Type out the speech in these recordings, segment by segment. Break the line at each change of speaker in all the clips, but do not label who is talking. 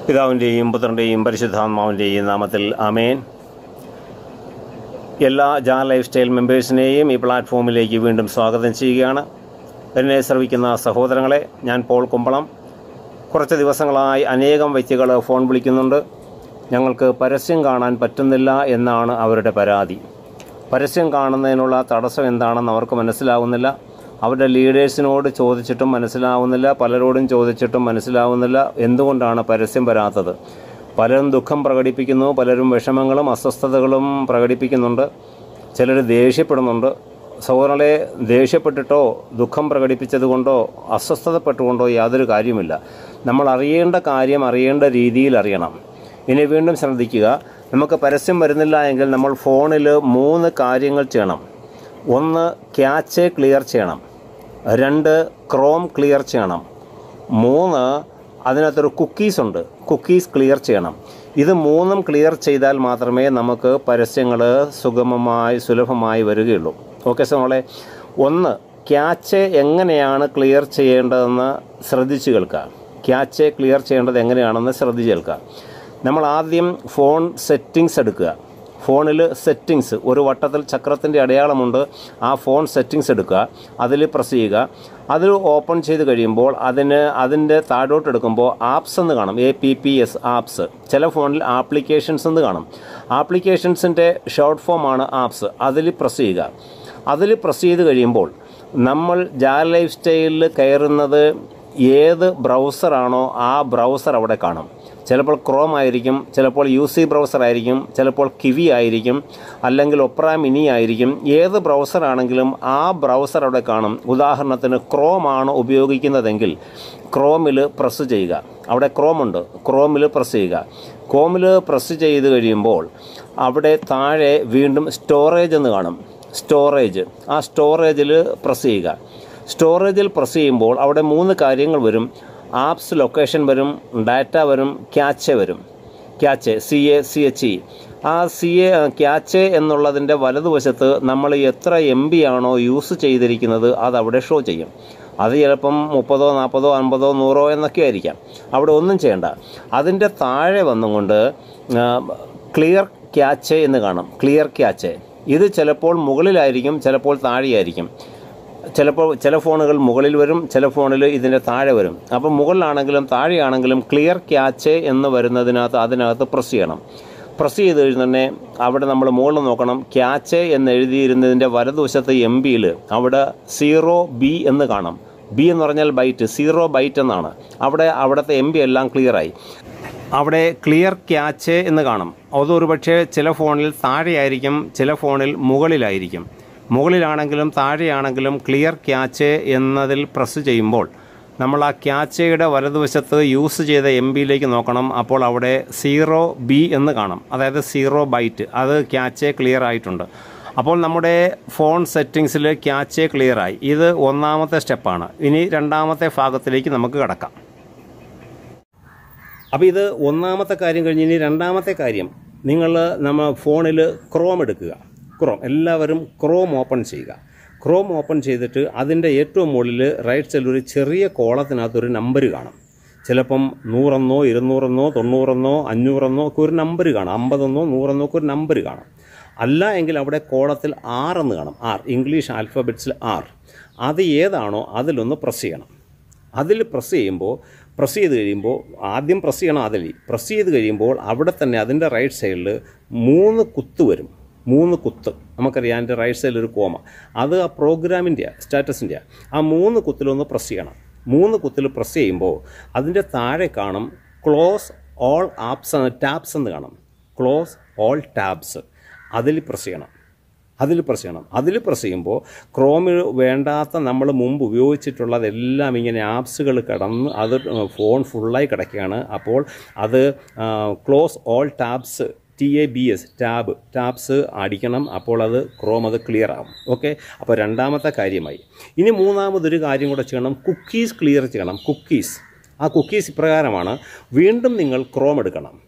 പിതാവിൻ്റെയും പുത്രൻ്റെയും പരിശുദ്ധാത്മാവിൻ്റെയും നാമത്തിൽ അമേൻ എല്ലാ ജാ ലൈഫ് സ്റ്റൈൽ മെമ്പേഴ്സിനെയും ഈ പ്ലാറ്റ്ഫോമിലേക്ക് വീണ്ടും സ്വാഗതം ചെയ്യുകയാണ് എന്നെ ശ്രവിക്കുന്ന സഹോദരങ്ങളെ ഞാൻ പോൾ കുമ്പളം കുറച്ച് ദിവസങ്ങളായി അനേകം വ്യക്തികൾ ഫോൺ വിളിക്കുന്നുണ്ട് ഞങ്ങൾക്ക് പരസ്യം കാണാൻ പറ്റുന്നില്ല എന്നാണ് അവരുടെ പരാതി പരസ്യം കാണുന്നതിനുള്ള തടസ്സം എന്താണെന്ന് അവർക്ക് മനസ്സിലാവുന്നില്ല അവരുടെ ലീഡേഴ്സിനോട് ചോദിച്ചിട്ടും മനസ്സിലാവുന്നില്ല പലരോടും ചോദിച്ചിട്ടും മനസ്സിലാവുന്നില്ല എന്തുകൊണ്ടാണ് പരസ്യം വരാത്തത് പലരും ദുഃഖം പ്രകടിപ്പിക്കുന്നു പലരും വിഷമങ്ങളും അസ്വസ്ഥതകളും പ്രകടിപ്പിക്കുന്നുണ്ട് ചിലർ ദേഷ്യപ്പെടുന്നുണ്ട് സഹോദരങ്ങളെ ദേഷ്യപ്പെട്ടിട്ടോ ദുഃഖം പ്രകടിപ്പിച്ചതുകൊണ്ടോ അസ്വസ്ഥതപ്പെട്ടുകൊണ്ടോ യാതൊരു കാര്യമില്ല നമ്മൾ അറിയേണ്ട കാര്യം അറിയേണ്ട രീതിയിൽ അറിയണം ഇനി വീണ്ടും ശ്രദ്ധിക്കുക നമുക്ക് പരസ്യം വരുന്നില്ല എങ്കിൽ നമ്മൾ ഫോണിൽ മൂന്ന് കാര്യങ്ങൾ ചെയ്യണം ഒന്ന് ക്യാച്ച് ക്ലിയർ ചെയ്യണം രണ്ട് ക്രോം ക്ലിയർ ചെയ്യണം മൂന്ന് അതിനകത്തൊരു കുക്കീസ് ഉണ്ട് കുക്കീസ് ക്ലിയർ ചെയ്യണം ഇത് മൂന്നും ക്ലിയർ ചെയ്താൽ മാത്രമേ നമുക്ക് പരസ്യങ്ങൾ സുഗമമായി സുലഭമായി വരികയുള്ളൂ ഓക്കെ സോളെ ഒന്ന് ക്യാച്ച് എങ്ങനെയാണ് ക്ലിയർ ചെയ്യേണ്ടതെന്ന് ശ്രദ്ധിച്ചു കേൾക്കുക ക്യാച്ച് ക്ലിയർ ചെയ്യേണ്ടത് എങ്ങനെയാണെന്ന് ശ്രദ്ധിച്ച് കേൾക്കുക നമ്മൾ ആദ്യം ഫോൺ സെറ്റിങ്സ് എടുക്കുക ഫോണിൽ സെറ്റിങ്സ് ഒരു വട്ടത്തിൽ ചക്രത്തിൻ്റെ അടയാളമുണ്ട് ആ ഫോൺ സെറ്റിങ്സ് എടുക്കുക അതിൽ പ്രസ് ചെയ്യുക അതിൽ ഓപ്പൺ ചെയ്ത് കഴിയുമ്പോൾ അതിന് അതിൻ്റെ താഴോട്ട് എടുക്കുമ്പോൾ ആപ്സ് എന്ന് കാണും A P P S apps ചില ഫോണിൽ ആപ്ലിക്കേഷൻസ് എന്ന് കാണും ആപ്ലിക്കേഷൻസിൻ്റെ ഷോർട്ട് ഫോമാണ് ആപ്സ് അതിൽ പ്രസ് ചെയ്യുക അതിൽ പ്രസ് ചെയ്ത് കഴിയുമ്പോൾ നമ്മൾ ജാ ലൈഫ് സ്റ്റൈലിൽ കയറുന്നത് ഏത് ബ്രൗസറാണോ ആ ബ്രൗസർ അവിടെ കാണും ചിലപ്പോൾ ക്രോം ആയിരിക്കും ചിലപ്പോൾ യു സി ബ്രൗസർ ആയിരിക്കും ചിലപ്പോൾ കിവി ആയിരിക്കും അല്ലെങ്കിൽ ഒപ്ര മിനി ആയിരിക്കും ഏത് ബ്രൗസർ ആണെങ്കിലും ആ ബ്രൗസർ അവിടെ കാണും ഉദാഹരണത്തിന് ക്രോം ആണ് ഉപയോഗിക്കുന്നതെങ്കിൽ ക്രോമിൽ പ്രസ് ചെയ്യുക അവിടെ ക്രോം ഉണ്ട് ക്രോമിൽ പ്രസ് ചെയ്യുക ക്രോമിൽ പ്രസ് ചെയ്ത് കഴിയുമ്പോൾ അവിടെ താഴെ വീണ്ടും സ്റ്റോറേജ് എന്ന് കാണും സ്റ്റോറേജ് ആ സ്റ്റോറേജിൽ പ്രസ് ചെയ്യുക സ്റ്റോറേജിൽ പ്രസ് ചെയ്യുമ്പോൾ അവിടെ മൂന്ന് കാര്യങ്ങൾ വരും ആപ്സ് ലൊക്കേഷൻ വരും ഡാറ്റ വരും ക്യാച്ച് വരും cache C A C H E ആ സി എ ക്യാച്ച് എന്നുള്ളതിൻ്റെ വലതുവശത്ത് നമ്മൾ എത്ര എം ബി ആണോ യൂസ് ചെയ്തിരിക്കുന്നത് അത് അവിടെ ഷോ ചെയ്യും അത് ചിലപ്പം മുപ്പതോ നാൽപ്പതോ അൻപതോ നൂറോ എന്നൊക്കെ ആയിരിക്കാം അവിടെ ഒന്നും ചെയ്യണ്ട അതിൻ്റെ താഴെ വന്നുകൊണ്ട് ക്ലിയർ ക്യാച്ച് എന്ന് കാണും ക്ലിയർ ക്യാച്ച് ഇത് ചിലപ്പോൾ മുകളിലായിരിക്കും ചിലപ്പോൾ താഴെയായിരിക്കും ചിലപ്പോൾ ചില ഫോണുകൾ മുകളിൽ വരും ചില ഫോണിൽ ഇതിൻ്റെ താഴെ വരും അപ്പോൾ മുകളിലാണെങ്കിലും താഴെയാണെങ്കിലും ക്ലിയർ ക്യാച്ച് എന്ന് വരുന്നതിനകത്ത് അതിനകത്ത് പ്രസ് ചെയ്യണം പ്രസ് ചെയ്ത് കഴിഞ്ഞ് തന്നെ അവിടെ നമ്മൾ മുകളിൽ നോക്കണം ക്യാച്ച് എന്ന് എഴുതിയിരുന്നതിൻ്റെ വലതുവശത്ത് എം ബിയിൽ അവിടെ സീറോ ബി എന്ന് കാണും ബി എന്ന് പറഞ്ഞാൽ ബൈറ്റ് സീറോ ബൈറ്റ് എന്നാണ് അവിടെ അവിടുത്തെ എം ബി എല്ലാം ക്ലിയറായി അവിടെ ക്ലിയർ ക്യാച്ച് എന്ന് കാണും അതൊരു പക്ഷേ ചില ഫോണിൽ താഴെയായിരിക്കും ചില ഫോണിൽ മുകളിലായിരിക്കും മുകളിലാണെങ്കിലും താഴെയാണെങ്കിലും ക്ലിയർ ക്യാച്ച് എന്നതിൽ പ്രസ് ചെയ്യുമ്പോൾ നമ്മൾ ആ ക്യാച്ചയുടെ വലതുവശത്ത് യൂസ് ചെയ്ത എം ബിയിലേക്ക് നോക്കണം അപ്പോൾ അവിടെ സീറോ ബി എന്ന് കാണും അതായത് സീറോ ബൈറ്റ് അത് ക്യാച്ച് ക്ലിയർ ആയിട്ടുണ്ട് അപ്പോൾ നമ്മുടെ ഫോൺ സെറ്റിങ്സിൽ ക്യാച്ച് ക്ലിയറായി ഇത് ഒന്നാമത്തെ സ്റ്റെപ്പാണ് ഇനി രണ്ടാമത്തെ ഭാഗത്തിലേക്ക് നമുക്ക് കടക്കാം അപ്പോൾ ഇത് ഒന്നാമത്തെ കാര്യം കഴിഞ്ഞ് ഇനി രണ്ടാമത്തെ കാര്യം നിങ്ങൾ നമ്മൾ ഫോണിൽ ക്രോം എടുക്കുക ക്രോം എല്ലാവരും ക്രോം ഓപ്പൺ ചെയ്യുക ക്രോം ഓപ്പൺ ചെയ്തിട്ട് അതിൻ്റെ ഏറ്റവും മുകളിൽ റൈറ്റ് സൈഡിൽ ഒരു ചെറിയ കോളത്തിനകത്തൊരു നമ്പർ കാണും ചിലപ്പം നൂറെന്നോ ഇരുന്നൂറെന്നോ തൊണ്ണൂറെന്നോ അഞ്ഞൂറെന്നോ ഒക്കെ ഒരു നമ്പർ കാണും അമ്പതെന്നോ നൂറെന്നോ ഒക്കെ ഒരു നമ്പർ കാണും അല്ല എങ്കിൽ അവിടെ കോളത്തിൽ ആർ എന്ന് കാണും ആർ ഇംഗ്ലീഷ് ആൽഫബറ്റ്സിൽ ആർ അത് ഏതാണോ അതിലൊന്ന് പ്രസ് ചെയ്യണം അതിൽ പ്രസ് ചെയ്യുമ്പോൾ പ്രസ് ചെയ്ത് കഴിയുമ്പോൾ ആദ്യം പ്രസ് ചെയ്യണം അതിൽ പ്രസ് ചെയ്ത് കഴിയുമ്പോൾ അവിടെ തന്നെ അതിൻ്റെ റൈറ്റ് സൈഡിൽ മൂന്ന് കുത്ത് വരും മൂന്ന് കുത്ത് നമുക്കറിയാം അതിൻ്റെ റൈറ്റ് സൈഡിൽ ഒരു കോമ അത് ആ പ്രോഗ്രാമിൻ്റെ സ്റ്റാറ്റസിൻ്റെ ആ മൂന്ന് കുത്തിലൊന്ന് പ്രസ് ചെയ്യണം മൂന്ന് കുത്തിൽ പ്രസ് ചെയ്യുമ്പോൾ അതിൻ്റെ താഴെ കാണും ക്ലോസ് ഓൾ ആപ്സ് ടാബ്സ് എന്ന് കാണും ക്ലോസ് ഓൾ ടാബ്സ് അതിൽ പ്രസ് ചെയ്യണം അതിൽ പ്രസ് ചെയ്യണം അതിൽ പ്രസ് ചെയ്യുമ്പോൾ ക്രോമിൽ വേണ്ടാത്ത നമ്മൾ മുമ്പ് ഉപയോഗിച്ചിട്ടുള്ളതെല്ലാം ഇങ്ങനെ ആപ്സുകൾ കിടന്ന് അത് ഫോൺ ഫുള്ളായി കിടക്കുകയാണ് അപ്പോൾ അത് close all tabs T A B S tab tabs അടിക്കണം അപ്പോൾ അത് ക്രോം അത് ക്ലിയർ ആകും ഓക്കെ അപ്പോൾ രണ്ടാമത്തെ കാര്യമായി ഇനി മൂന്നാമതൊരു കാര്യം കൂടെ ചെയ്യണം കുക്കീസ് ക്ലിയർ ചെയ്യണം കുക്കീസ് ആ കുക്കീസ് ഇപ്രകാരമാണ് വീണ്ടും നിങ്ങൾ ക്രോം എടുക്കണം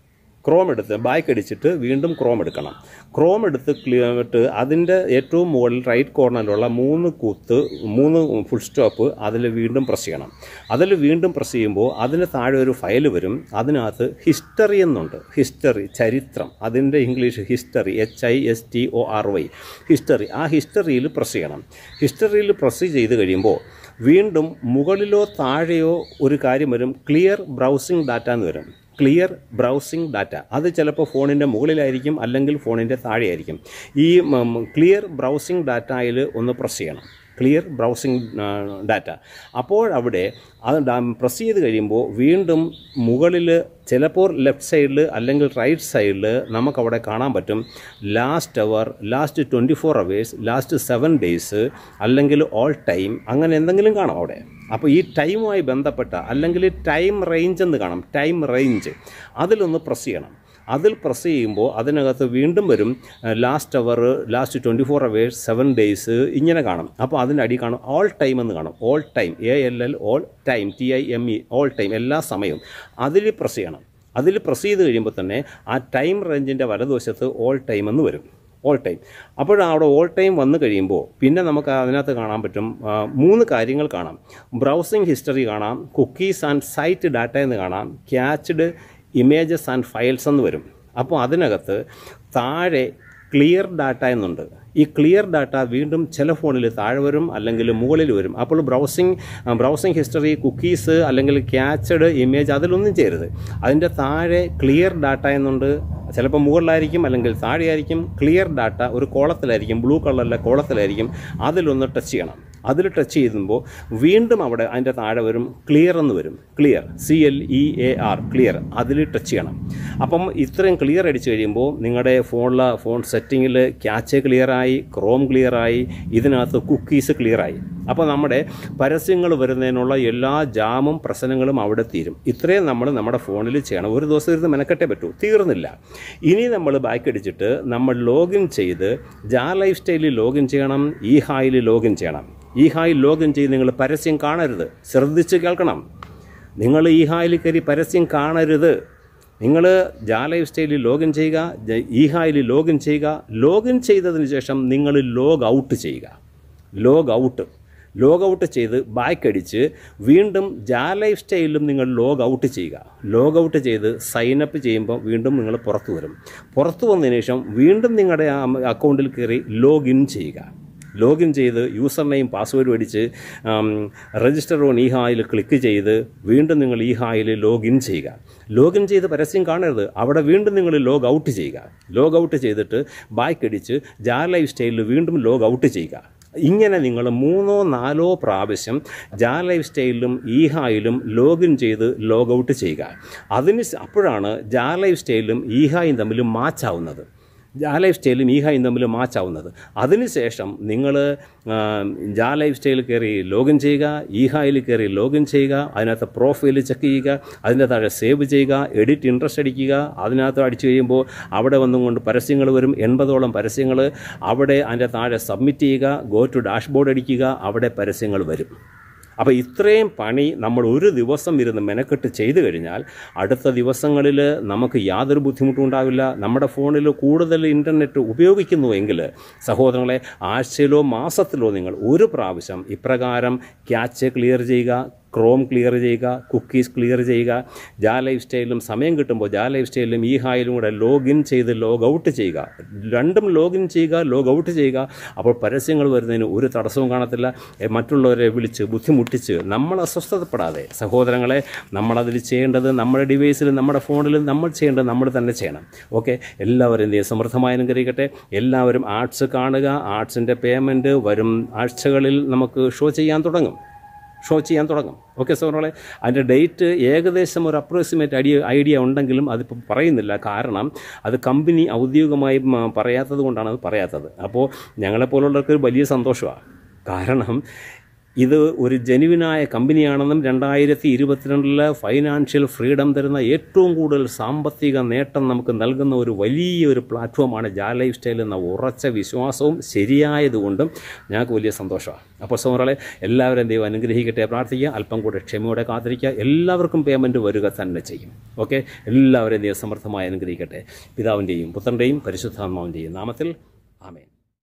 ക്രോം എടുത്ത് ബാക്ക് അടിച്ചിട്ട് വീണ്ടും ക്രോം എടുക്കണം ക്രോം എടുത്ത് ക്ലിയറിട്ട് അതിൻ്റെ ഏറ്റവും മുകളിൽ റൈറ്റ് കോർണറിലുള്ള മൂന്ന് കുത്ത് മൂന്ന് ഫുൾ സ്റ്റോപ്പ് അതിൽ വീണ്ടും പ്രസ് ചെയ്യണം അതിൽ വീണ്ടും പ്രസ് ചെയ്യുമ്പോൾ അതിന് താഴെ ഒരു ഫയൽ വരും അതിനകത്ത് ഹിസ്റ്ററി എന്നുണ്ട് ഹിസ്റ്ററി ചരിത്രം അതിൻ്റെ English history H I S T O R Y history ആ ഹിസ്റ്ററിയിൽ പ്രസ് ചെയ്യണം ഹിസ്റ്ററിയിൽ പ്രസ് ചെയ്ത് കഴിയുമ്പോൾ വീണ്ടും മുകളിലോ താഴെയോ ഒരു കാര്യം വരും ക്ലിയർ ബ്രൗസിംഗ് ഡാറ്റ എന്ന് വരും ക്ലിയർ ബ്രൗസിംഗ് ഡാറ്റ അത് ചിലപ്പോൾ ഫോണിൻ്റെ മുകളിലായിരിക്കും അല്ലെങ്കിൽ ഫോണിൻ്റെ താഴെയായിരിക്കും ഈ ക്ലിയർ ബ്രൗസിംഗ് ഡാറ്റയിൽ ഒന്ന് പ്രസ് ചെയ്യണം ക്ലിയർ ബ്രൗസിംഗ് ഡാറ്റ അപ്പോഴവിടെ അത് പ്രസ് ചെയ്ത് കഴിയുമ്പോൾ വീണ്ടും മുകളിൽ ചിലപ്പോൾ ലെഫ്റ്റ് സൈഡിൽ അല്ലെങ്കിൽ റൈറ്റ് സൈഡിൽ നമുക്കവിടെ കാണാൻ പറ്റും last hour last twenty four hours last seven days അല്ലെങ്കിൽ ഓൾ ടൈം അങ്ങനെ എന്തെങ്കിലും കാണാം അവിടെ അപ്പോൾ ഈ ടൈമുമായി ബന്ധപ്പെട്ട അല്ലെങ്കിൽ ടൈം റേഞ്ച് എന്ന് കാണാം ടൈം റേഞ്ച് അതിലൊന്ന് പ്രസ് ചെയ്യണം അതിൽ പ്രസ് ചെയ്യുമ്പോൾ അതിനകത്ത് വീണ്ടും വരും last hour last twenty four hours seven days ഇങ്ങനെ കാണും അപ്പോൾ അതിൻ്റെ അടി കാണും ഓൾ ടൈം എന്ന് കാണും all time A L L all time T I M E all time എല്ലാ സമയവും അതിൽ പ്രസ് ചെയ്യണം അതിൽ പ്രസ് ചെയ്ത് കഴിയുമ്പോൾ തന്നെ ആ ടൈം റേഞ്ചിൻ്റെ വലതുവശത്ത് ഓൾ ടൈം എന്ന് വരും ഓൾ ടൈം അപ്പോൾ അവിടെ ഓൾ ടൈം വന്നു കഴിയുമ്പോൾ പിന്നെ നമുക്ക് അതിനകത്ത് കാണാൻ പറ്റും ആ, മൂന്ന് കാര്യങ്ങൾ കാണാം ബ്രൗസിംഗ് ഹിസ്റ്ററി കാണാം കുക്കീസ് ആൻഡ് സൈറ്റ് ഡാറ്റ എന്ന് കാണാം ക്യാച്ച്ഡ് ഇമേജസ് ആൻഡ് ഫയൽസ് എന്ന് വരും അപ്പോൾ അതിനകത്ത് താഴെ ക്ലിയർ ഡാറ്റ എന്നുണ്ട് ഈ ക്ലിയർ ഡാറ്റ വീണ്ടും ചില ഫോണിൽ താഴെ വരും അല്ലെങ്കിൽ മുകളിൽ വരും അപ്പോൾ ബ്രൗസിംഗ് ബ്രൗസിംഗ് ഹിസ്റ്ററി കുക്കീസ് അല്ലെങ്കിൽ ക്യാച്ചഡ് ഇമേജ് അതിലൊന്നും ചെയ്യരുത് അതിൻ്റെ താഴെ ക്ലിയർ ഡാറ്റ എന്നുണ്ട് ചിലപ്പോൾ മുകളിലായിരിക്കും അല്ലെങ്കിൽ താഴെയായിരിക്കും ക്ലിയർ ഡാറ്റ ഒരു കോളത്തിലായിരിക്കും ബ്ലൂ കളറിലെ കോളത്തിലായിരിക്കും അതിലൊന്ന് ടച്ച് ചെയ്യണം അതിൽ ടച്ച് ചെയ്യുമ്പോൾ വീണ്ടും അവിടെ അതിൻ്റെ താഴെ വരും ക്ലിയർ എന്ന് വരും clear C L E A R clear അതിൽ ടച്ച് ചെയ്യണം അപ്പം ഇത്രയും ക്ലിയർ അടിച്ചു കഴിയുമ്പോൾ നിങ്ങളുടെ ഫോണിലെ ഫോൺ സെറ്റിങ്ങിൽ ക്യാച്ച് ക്ലിയറായി ക്രോം ക്ലിയറായി ഇതിനകത്ത് കുക്കീസ് ക്ലിയറായി അപ്പോൾ നമ്മുടെ പരസ്യങ്ങൾ വരുന്നതിനുള്ള എല്ലാ ജാമും പ്രശ്നങ്ങളും അവിടെ തീരും ഇത്രയും നമ്മൾ നമ്മുടെ ഫോണിൽ ചെയ്യണം ഒരു ദിവസം ഇരുന്ന് മെനക്കെട്ടേ പറ്റൂ തീർന്നില്ല ഇനി നമ്മൾ ബാക്ക് അടിച്ചിട്ട് നമ്മൾ ലോഗിൻ ചെയ്ത് ജാ ലൈഫ് സ്റ്റൈലിൽ ലോഗിൻ ചെയ്യണം ഈ ഹായിൽ ലോഗിൻ ചെയ്യണം ഈ ഹായിൽ ലോഗിൻ ചെയ്ത് നിങ്ങൾ പരസ്യം കാണരുത് ശ്രദ്ധിച്ച് കേൾക്കണം നിങ്ങൾ ഈ ഹായിൽ കയറി പരസ്യം കാണരുത് നിങ്ങൾ ജാ ലൈഫ് സ്റ്റൈലിൽ ലോഗിൻ ചെയ്യുക ജ- ഈ ഹായിൽ ലോഗിൻ ചെയ്യുക ലോഗിൻ ചെയ്തതിന് ശേഷം നിങ്ങൾ ലോഗ് ഔട്ട് ചെയ്യുക ലോഗ് ഔട്ട് ലോഗ് ഔട്ട് ചെയ്ത് ബാക്ക് അടിച്ച് വീണ്ടും ജാ ലൈഫ് സ്റ്റൈലിലും നിങ്ങൾ ലോഗ് ഔട്ട് ചെയ്യുക ലോഗ് ഔട്ട് ചെയ്ത് സൈനപ്പ് ചെയ്യുമ്പോൾ വീണ്ടും നിങ്ങൾ പുറത്തു വരും പുറത്തു വന്നതിന് ശേഷം വീണ്ടും നിങ്ങളുടെ ആ അക്കൗണ്ടിൽ കയറി ലോഗിൻ ചെയ്യുക ലോഗിൻ ചെയ്ത് യൂസർ നെയിം പാസ്വേഡ് അടിച്ച് രജിസ്റ്റർ ഓൺ ഈ ഹായിൽ ക്ലിക്ക് ചെയ്ത് വീണ്ടും നിങ്ങൾ ഈ ഹായിൽ ലോഗിൻ ചെയ്യുക ലോഗിൻ ചെയ്ത് പരസ്യം കാണരുത് അവിടെ വീണ്ടും നിങ്ങൾ ലോഗ് ഔട്ട് ചെയ്യുക ലോഗ് ഔട്ട് ചെയ്തിട്ട് ബാക്ക് അടിച്ച് ജാ ലൈഫ് സ്റ്റൈലിൽ വീണ്ടും ലോഗ് ഔട്ട് ചെയ്യുക ഇങ്ങനെ നിങ്ങൾ മൂന്നോ നാലോ പ്രാവശ്യം ജാ ലൈഫ് സ്റ്റൈലിലും ഈ ഹായിലും ലോഗിൻ ചെയ്ത് ലോഗ് ഔട്ട് ചെയ്യുക അതിന് ശ- അപ്പോഴാണ് ജാ ലൈഫ് സ്റ്റൈലും ഈ ഹായും തമ്മിൽ മാച്ച് ആവുന്നത് ജാ ലൈഫ് സ്റ്റൈലും ഈ ഹായും തമ്മിൽ മാച്ച് ആവുന്നത് അതിനുശേഷം നിങ്ങൾ ജാ ലൈഫ് സ്റ്റൈൽ കയറി ലോഗിൻ ചെയ്യുക ഈ ഹായിൽ കയറി ലോഗിൻ ചെയ്യുക അതിനകത്ത് പ്രൊഫൈൽ ചെക്ക് ചെയ്യുക അതിൻ്റെ താഴെ സേവ് ചെയ്യുക എഡിറ്റ് ഇൻട്രസ്റ്റ് അടിക്കുക അതിനകത്ത് അടിച്ചു കഴിയുമ്പോൾ അവിടെ വന്നും കൊണ്ട് പരസ്യങ്ങൾ വരും എൺപതോളം പരസ്യങ്ങൾ അവിടെ അതിൻ്റെ താഴെ സബ്മിറ്റ് ചെയ്യുക ഗോ ടു ഡാഷ്ബോർഡ് അടിക്കുക അവിടെ പരസ്യങ്ങൾ വരും അപ്പോൾ ഇത്രയും പണി നമ്മൾ ഒരു ദിവസം ഇരുന്ന് മെനക്കെട്ട് ചെയ്തു കഴിഞ്ഞാൽ അടുത്ത ദിവസങ്ങളിൽ നമുക്ക് യാതൊരു ബുദ്ധിമുട്ടും ഉണ്ടാവില്ല നമ്മുടെ ഫോണിൽ കൂടുതൽ ഇൻ്റർനെറ്റ് ഉപയോഗിക്കുന്നുവെങ്കിൽ സഹോദരങ്ങളെ ആഴ്ചയിലോ മാസത്തിലോ നിങ്ങൾ ഒരു പ്രാവശ്യം ഇപ്രകാരം ക്യാച്ച് ക്ലിയർ ചെയ്യുക ക്രോം ക്ലിയർ ചെയ്യുക കുക്കീസ് ക്ലിയർ ചെയ്യുക ജാ ലൈഫ് സ്റ്റൈലിലും സമയം കിട്ടുമ്പോൾ ജാ ലൈഫ് സ്റ്റൈലിലും ഈ ഹായിലും കൂടെ ലോഗിൻ ചെയ്ത് ലോഗ് ഔട്ട് ചെയ്യുക രണ്ടും ലോഗിൻ ചെയ്യുക ലോഗ് ഔട്ട് ചെയ്യുക അപ്പോൾ പരസ്യങ്ങൾ വരുന്നതിന് ഒരു തടസ്സവും കാണത്തില്ല എ, മറ്റുള്ളവരെ വിളിച്ച് ബുദ്ധിമുട്ടിച്ച് നമ്മൾ അസ്വസ്ഥതപ്പെടാതെ സഹോദരങ്ങളെ നമ്മളതിൽ ചെയ്യേണ്ടത് നമ്മുടെ ഡിവൈസിൽ നമ്മുടെ ഫോണിൽ നമ്മൾ ചെയ്യേണ്ടത് നമ്മൾ തന്നെ ചെയ്യണം ഓക്കെ എല്ലാവരും എന്ത് ചെയ്യും സമൃദ്ധമായി അനുഗ്രഹിക്കട്ടെ എല്ലാവരും ആർട്സ് കാണുക ആർട്സിൻ്റെ പേയ്മെൻറ്റ് വരും ആഴ്ചകളിൽ നമുക്ക് ഷോ ചെയ്യാൻ തുടങ്ങും ഷോ ചെയ്യാൻ തുടങ്ങും ഓക്കെ സോറോളെ അതിൻ്റെ ഡേറ്റ് ഏകദേശം ഒരു അപ്രോക്സിമേറ്റ് ഐഡിയ ഐഡിയ ഉണ്ടെങ്കിലും അതിപ്പോൾ പറയുന്നില്ല കാരണം അത് കമ്പനി ഔദ്യോഗികമായി മ, പറയാത്തത് കൊണ്ടാണ് അത് പറയാത്തത് അപ്പോൾ ഞങ്ങളെപ്പോലുള്ളവർക്ക് ഒരു വലിയ സന്തോഷമാണ് കാരണം ഇത് ഒരു ജെനുവിനായ കമ്പനിയാണെന്നും രണ്ടായിരത്തി ഇരുപത്തിരണ്ടില് ഫൈനാൻഷ്യൽ ഫ്രീഡം തരുന്ന ഏറ്റവും കൂടുതൽ സാമ്പത്തിക നേട്ടം നമുക്ക് നൽകുന്ന ഒരു വലിയ ഒരു പ്ലാറ്റ്ഫോമാണ് ജാ ലൈഫ് സ്റ്റൈൽ എന്ന ഉറച്ച വിശ്വാസവും ശരിയായതുകൊണ്ടും ഞങ്ങൾക്ക് വലിയ സന്തോഷമാണ് അപ്പോൾ സോറളെ എല്ലാവരും ദൈവം അനുഗ്രഹിക്കട്ടെ പ്രാർത്ഥിക്കുക അല്പം കൂടെ ക്ഷമയോടെ കാത്തിരിക്കുക എല്ലാവർക്കും പേയ്മെൻറ്റ് വരിക തന്നെ ചെയ്യും ഓക്കെ എല്ലാവരെയും ദൈവം സമർത്ഥമായി അനുഗ്രഹിക്കട്ടെ പിതാവിൻ്റെയും പുത്രൻ്റെയും പരിശുദ്ധാത്മാവിൻ്റെയും നാമത്തിൽ ആമേൻ